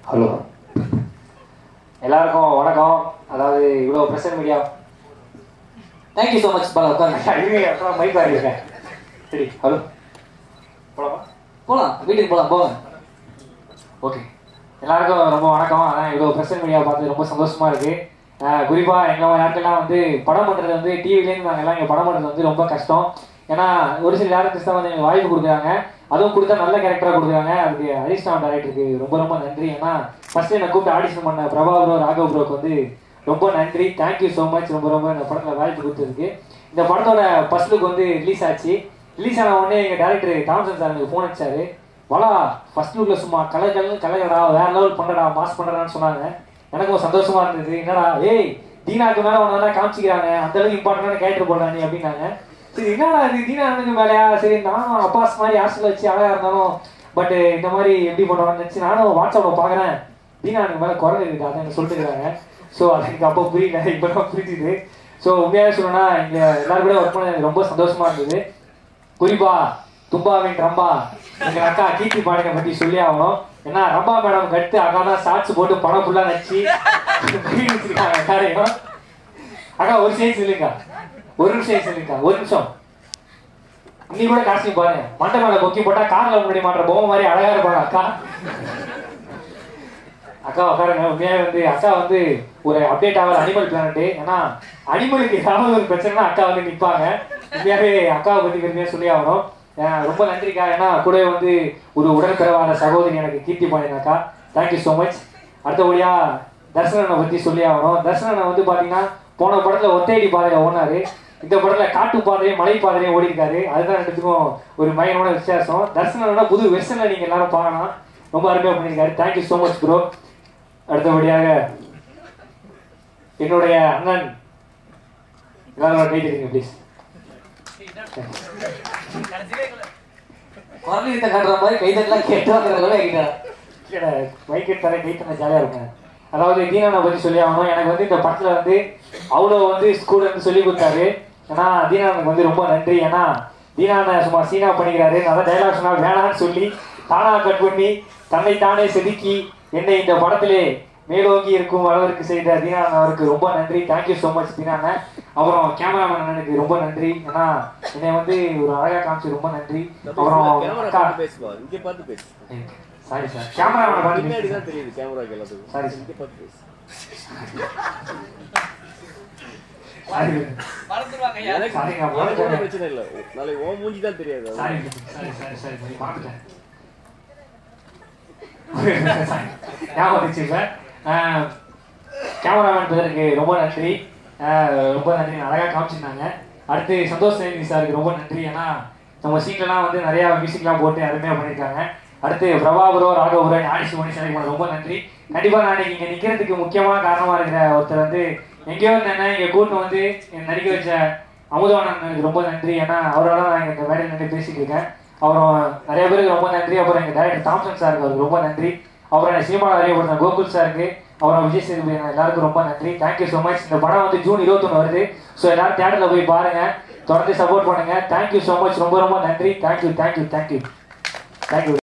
Hello எல்லாருக்கும் வணக்கம் அதாவது இவ்வளோ present media thank you so much Bala உட்காருங்க இருங்க அப்புறம் மைக் வாங்கிருக்கேன் சரி ஹலோ போலாமா போகலாம் வீட்டுக்கு போகலாம் போங்க ஓகே எல்லாருக்கும் ரொம்ப வணக்கம் அதான் இவ்வளோ ப்ரெசன்ட் மீடியா பார்த்து ரொம்ப சந்தோஷமா இருக்கு ஆஹ் குறிப்பா எங்க யாருக்கெல்லாம் வந்து படம் பண்றது வந்து டிவிலேருந்து நாங்கெல்லாம் இங்கே படம் பண்றது வந்து ரொம்ப கஷ்டம் ஏன்னா ஒரு சில டேரக்டர்ஸ் தான் வந்து எங்களுக்கு வாய்ப்பு கொடுக்குறாங்க அதுவும் கொடுத்தா நல்ல கேரக்டராக கொடுக்குறாங்க அதுக்கு அடிஷனல் டேரக்டருக்கு ரொம்ப ரொம்ப நன்றி ஏன்னா ஃபர்ஸ்ட் என்னை கூப்பிட்டு ஆடிஷன் பண்ண பிரபா ப்ரோ ராகவ் ப்ரோக்கு வந்து ரொம்ப நன்றி தேங்க்யூ ஸோ மச் ரொம்ப ரொம்ப இந்த படத்தில் வாய்ப்பு கொடுத்ததுக்கு இந்த படத்தோட ஃபர்ஸ்ட் லுக் வந்து ரிலீஸ் ஆச்சு ரிலீஸ் ஆன உடனே எங்கள் டேரக்டர் தாம்சன் சார் எனக்கு ஃபோன் அடிச்சாரு வளா ஃபர்ஸ்ட் லுக்ல சும்மா கலர் கலர் கலகடா வேற லெவல் பண்ணடா மாஸ் பண்ணடான்னு சொன்னாங்க எனக்கும் சந்தோஷமா இருந்தது என்னடா ஏய் தீனாக்கு மேல உன காமிச்சிக்கிறாங்க அந்த அளவுக்கு இம்பார்ட்டன்டான கேரக்டர் போடா நீ அப்படின்னாங்க சரி என்னடா இது தீனா அண்ணனுக்கு மேலையா சரி நானும் அப்பாஸ் மாதிரி ஹாஸ்டல் வச்சு அழகா இருந்தாலும் பட் இந்த மாதிரி எப்படி பண்ணுவான்னு நினைச்சு நானும் வாட்ஸ்அப்ல பாக்குறேன் தீனா அண்ணனுக்கு மேல குரல் இருக்கு அதை எனக்கு சொல்லிட்டுருக்காங்க ஸோ அது எனக்கு அப்போ புரியல இப்போ தான் புரிஞ்சுது ஸோ உண்மையாக சொல்லணும்னா இங்க எல்லாரும் கூட ஒர்க் பண்ண எனக்கு ரொம்ப சந்தோஷமா இருந்தது குறிப்பா தும்பாவின் ரம்பா எங்க அக்கா கீர்த்தி பாடகை பத்தி சொல்லி ஆகணும் ஏன்னா ரம்பா மேடம் கட்டு அக்கா தான் ஷார்ட்ஸ் போட்டு படம் ஃபுல்லா நச்சு வச்சிருக்காங்க எல்லாரையும் அக்கா ஒரு சைஸ் இல்லைக்கா ஒரு நிமிஷம் சொல்லிக்கா ஒரு நிமிஷம் இன்னி கூட காஸ்டியூம் பாருங்க மண்டை மேல கொக்கி போட்டா கார்ல முன்னாடி மாட்டுற பொம்மை மாதிரி அழகா இருப்பாங்க அக்கா அக்கா உட்காருங்க உண்மையாவே வந்து அக்கா வந்து ஒரு அப்டேட் ஆகாத அனிமல் பிளானட் ஏன்னா அனிமலுக்கு ஏதாவது ஒரு பிரச்சனைனா அக்கா வந்து நிற்பாங்க உண்மையாவே அக்காவை பத்தி பெருமையா சொல்லி ஆகணும் அஹ் ரொம்ப நன்றிக்கா ஏன்னா கூடவே வந்து ஒரு உடன்பிறவாத சகோதரி எனக்கு கீர்த்தி பாண்டியன் அக்கா தேங்க்யூ ஸோ மச் அடுத்தபடியா தர்சனனை பத்தி சொல்லி ஆகணும் தர்சனனை வந்து பாத்தீங்கன்னா போன படத்துல ஒத்தையடி பாதையில ஓடினாரு இந்த படத்துல காட்டு பாதையும் மலை பாதையும் ஓடி இருக்காரு அதுதான் ரெண்டுத்துக்கும் ஒரு பயங்கரமான வித்தியாசம் தர்சனோட புது வெர்ஷன்ல நீங்க எல்லாரும் பார்க்கலாம் ரொம்ப அருமையா பண்ணியிருக்காரு தேங்க்யூ ஸோ மச் ப்ரோ அடுத்தபடியாக என்னுடைய அண்ணன் எல்லாரும் கை தட்டுங்க ப்ளீஸ் குரல் கிட்ட காட்டுற மாதிரி கைதட்டலாம் கேட்டு வாங்குறதுல என்கிட்ட மைக்கெட் தர கை தர ஜாலியாக இருக்கும் அதாவது தீனானை பற்றி சொல்லி ஆகணும் எனக்கு வந்து இந்த படத்தில் வந்து அவ்வளோ வந்து ஸ்கூல் வந்து சொல்லி கொடுத்தாரு ஏன்னா தீனானுக்கு வந்து ரொம்ப நன்றி ஏன்னா தீனானை சும்மா சீனா பண்ணிக்கிறாரு நான் டைலாக் சொன்னா வேணாம்னு சொல்லி தானா கட் பண்ணி தன்னை தானே செதுக்கி என்னை இந்த படத்திலே மேலோங்கி இருக்கும் அளவிற்கு செய்த தீனான் அவருக்கு ரொம்ப நன்றி தேங்க்யூ ஸோ மச் தீனான அப்புறம் கேமராமேன் அண்ணனுக்கு ரொம்ப நன்றி ஏன்னா என்னை வந்து ஒரு அழகா காமிச்சு ரொம்ப நன்றி அப்புறம் கேமரா அக்கா பார்த்து பேசுவா இங்க பார்த்து பேசு சாரி சார் கேமராமேன் பின்னாடி பார்த்து தான் தெரியுது கேமராக்கு எல்லாத்துக்கும் Sorry. இங்க பார்த்து பேசு சாரி எனக்கு Sorry, நான் எனக்கு ஒண்ணும் மறந்துட்டேன். பிரச்சனை இல்ல நாளைக்கு உன் மூஞ்சி தான் தெரியாது அது. Sorry sorry sorry sorry sorry பார்த்துட்டேன் ஞாபகம் வந்துச்சு இப்ப கேமராமேன் பிரதருக்கு ரொம்ப நன்றி ஆஹ் ரொம்ப நன்றி அழகா காமிச்சிருந்தாங்க அடுத்து சந்தோஷ் சேவி சாருக்கு ரொம்ப நன்றி ஏன்னா நம்ம சீட்லலாம் வந்து நிறைய மியூசிக்லாம் போட்டு அருமையா பண்ணியிருக்காங்க அடுத்து பிரபாபுரோ ராகபுரோ ஆடிஷன் பண்ணி சாருக்கு ரொம்ப நன்றி கண்டிப்பா நான் இன்னைக்கு இங்க நிக்கிறதுக்கு முக்கியமான காரணமா இருக்கிற ஒருத்தர் வந்து எங்கேயோ இருந்தேன்னா இங்க கூட்டு வந்து என்னை நடிக்க வச்ச அமுதவானனுக்கு ரொம்ப நன்றி ஏன்னா அவரால நான் இங்க இந்த மேடையில் நின்று பேசிட்டு இருக்கேன் அப்புறம் நிறைய பேருக்கு ரொம்ப நன்றி அப்புறம் எங்க டேரக்டர் தாம்சன் சாருக்கு அவருக்கு ரொம்ப நன்றி அப்புறம் எனக்கு சினிமாவில் அறியப்படுத்த கோகுல் சாருக்கு அப்புறம் விஜய் சேதுபதி அண்ணா எல்லாருக்கும் ரொம்ப நன்றி தேங்க்யூ ஸோ மச் இந்த படம் வந்து ஜூன் இருபத்தொன்று வருது ஸோ எல்லாரும் தேட்டரில் போய் பாருங்க தொடர்ந்து சப்போர்ட் பண்ணுங்க தேங்க்யூ ஸோ மச் ரொம்ப ரொம்ப நன்றி தேங்க்யூ தேங்க்யூ தேங்க்யூ தேங்க்யூ